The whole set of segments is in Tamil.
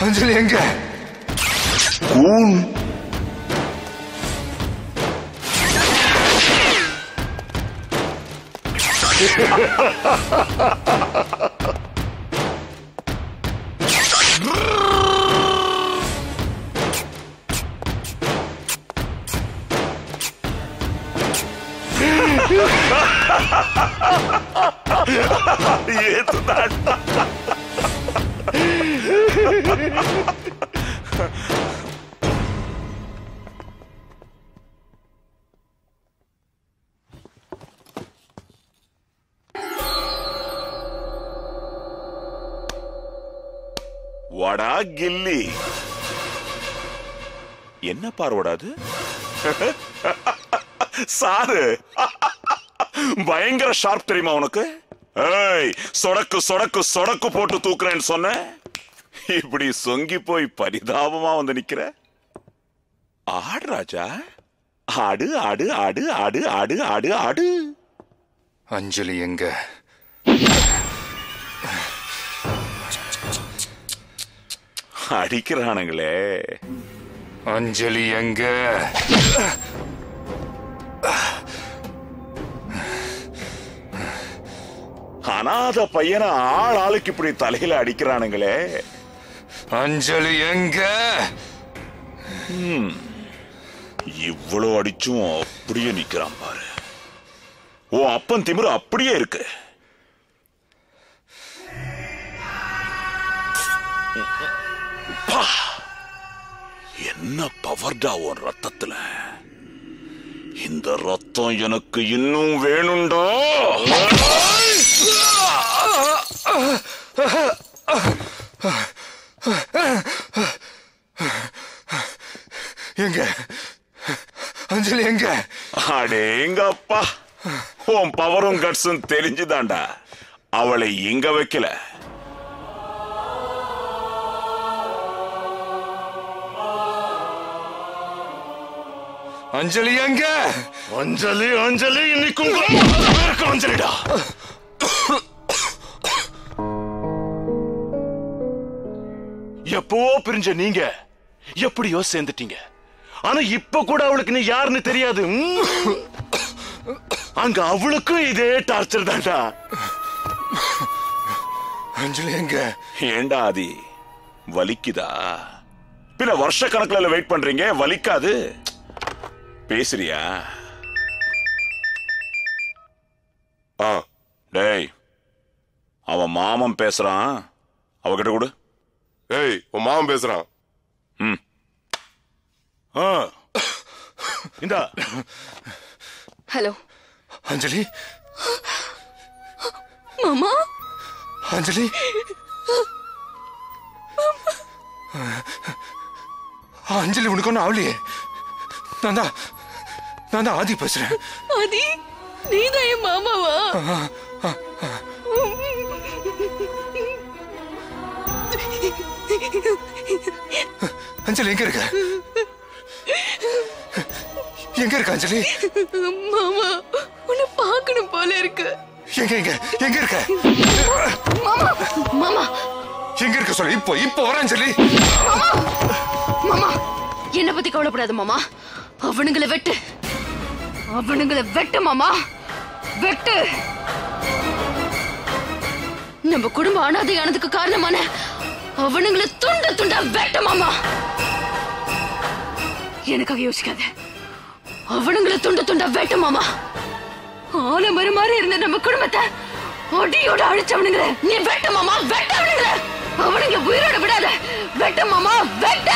அஞ்சலி எங்க கூல் ஏத்துதான் வடா கில்லி என்ன பார்வடாது சாரு பயங்கர ஷார்ப் தெரியுமா உனக்கு ஏய் சொடக்கு சொடக்கு சொடக்கு போட்டு தூக்குறேன்னு சொன்ன இப்படி சொங்கி போய் பரிதாபமா வந்து நிக்கிற ஆடு ராஜா ஆடு ஆடு ஆடு ஆடு ஆடு ஆடு ஆடு அஞ்சலி எங்க அடிக்கிறானுங்களே அஞ்சலி எங்க அனாத பையனை ஆள் ஆளுக்கு இப்படி தலையில அடிக்கிறானுங்களே அஞ்சலி எங்க இவ்வளவு அடிச்சும் அப்படியே நிக்கிறான் பாரு ஓ அப்பன் திமிரு அப்படியே இருக்கு பா! என்ன பவர்டா உன் ரத்தத்துல இந்த ரத்தம் எனக்கு இன்னும் வேணும்டா எங்க அஞ்சலி எங்க அடேங்கப்பா உன் பவரும் கட்ஸும் தெரிஞ்சுதான்டா அவளை இங்க வைக்கல அஞ்சலி எங்க அஞ்சலி அஞ்சலி இன்னைக்கும் அஞ்சலிடா எப்போ பிரிஞ்ச நீங்க எப்படியோ சேர்ந்துட்டீங்க ஆனா இப்ப கூட அவளுக்கு நீ யாருன்னு தெரியாது ம்? அங்க அவளுக்கும் இதே டார்ச்சர் தான்டா அஞ்சலி எங்க ஏண்டா ஆதி வலிக்குதா பின்ன வருஷ கணக்குல வெயிட் பண்றீங்க வலிக்காது பேசுறியா ஆ டேய் அவன் மாமன் பேசுறான் அவகிட்ட கொடு ஏய் உன் மாமன் பேசுறான் ஆ. இந்தா ஹலோ அஞ்சலி மாமா அஞ்சலி அஞ்சலி உனக்கு ஒன்றும் ஆகலையே நான் தான் நான் தான் ஆதி பேசுறேன் ஆதி நீதான் என் மாமாவா அஞ்சலி எங்க இருக்க எங்க இருக்க அஞ்சலி மாமா உன்னை பார்க்கணும் போல இருக்கு எங்க எங்க எங்க இருக்க மாமா மாமா எங்க இருக்க சொல்லு இப்போ இப்போ வர அஞ்சலி மாமா என்ன பத்தி கவலைப்படாத மாமா அவனுங்களை வெட்டு அவனுங்களை வெட்டு மாமா வெட்டு நம்ம குடும்ப அனாதையானதுக்கு காரணமான அவனுங்களை துண்டு துண்டா வெட்டு மாமா எனக்காக யோசிக்காத அவனுங்களை துண்டு துண்டா வெட்டு மாமா ஆலமரம் மாதிரி இருந்த நம்ம குடும்பத்தை அடியோட அழிச்சவனுங்கள நீ வெட்டு மாமா வெட்ட அவனுங்கள அவனுங்க உயிரோட விடாத வெட்ட மாமா வெட்ட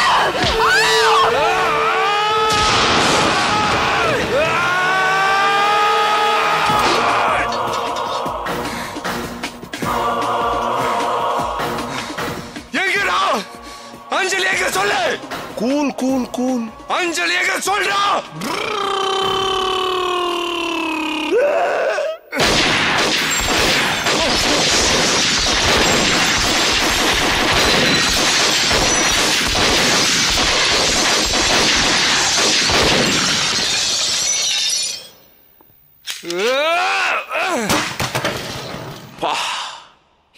எங்கடா அஞ்சலி எங்க சொல்லு கூல் கூல் கூல் அஞ்சலி எங்க சொல்றா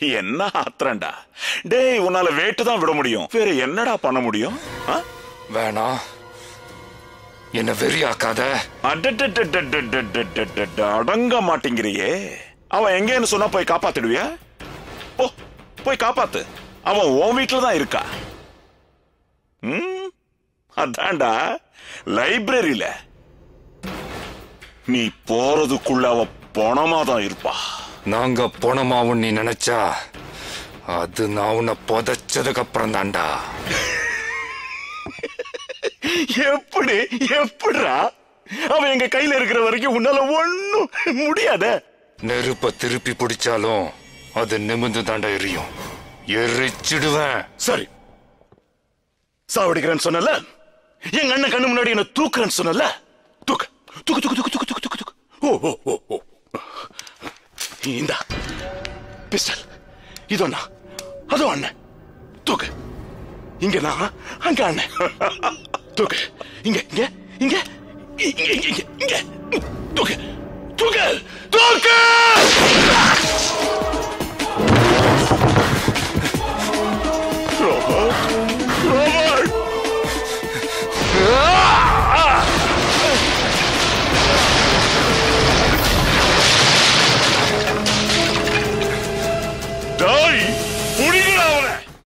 என்ன ஆத்திரண்டா டேய் உன்னால வேட்டு தான் விட முடியும் வேற என்னடா பண்ண முடியும் ஆ? வேணாம் என்ன வெறியாக்காத அடடடடடடடடடட, அடங்க மாட்டேங்கிறியே அவன் எங்கன்னு சொன்னா போய் காப்பாத்திடுவியா போ போய் காப்பாத்து அவன் உன் வீட்டுல தான் இருக்கா ம் அதான்டா லைப்ரரியில நீ போறதுக்குள்ள அவ பணமா தான் இருப்பா நாங்க போனமாவும் நீ நினைச்சா அது நான் உன்னை புதைச்சதுக்கு அப்புறம் தான்டா எப்படி எப்படிடா அவன் எங்க கையில இருக்கிற வரைக்கும் உன்னால ஒண்ணும் முடியாத நெருப்ப திருப்பி பிடிச்சாலும் அது நிமிந்து தாண்டா எரியும் எரிச்சிடுவேன் சரி சாவடிக்கிறேன்னு சொன்னல எங்க அண்ணன் கண்ணு முன்னாடி என்ன தூக்குறேன்னு சொன்னல தூக்கு தூக்கு தூக்கு தூக்கு தூக்கு தூக்கு தூக்கு தூக்கு ஓ ஓ ஓ ஓ இந்தா பிஸ்டல் இதோ அண்ணா அதோ அண்ணன் தூக்கு இங்க நான் அங்க அண்ணன் தூக்கு இங்க இங்க இங்க இங்க இங்க இங்க இங்க தூக்கு தூக்கு தூக்கு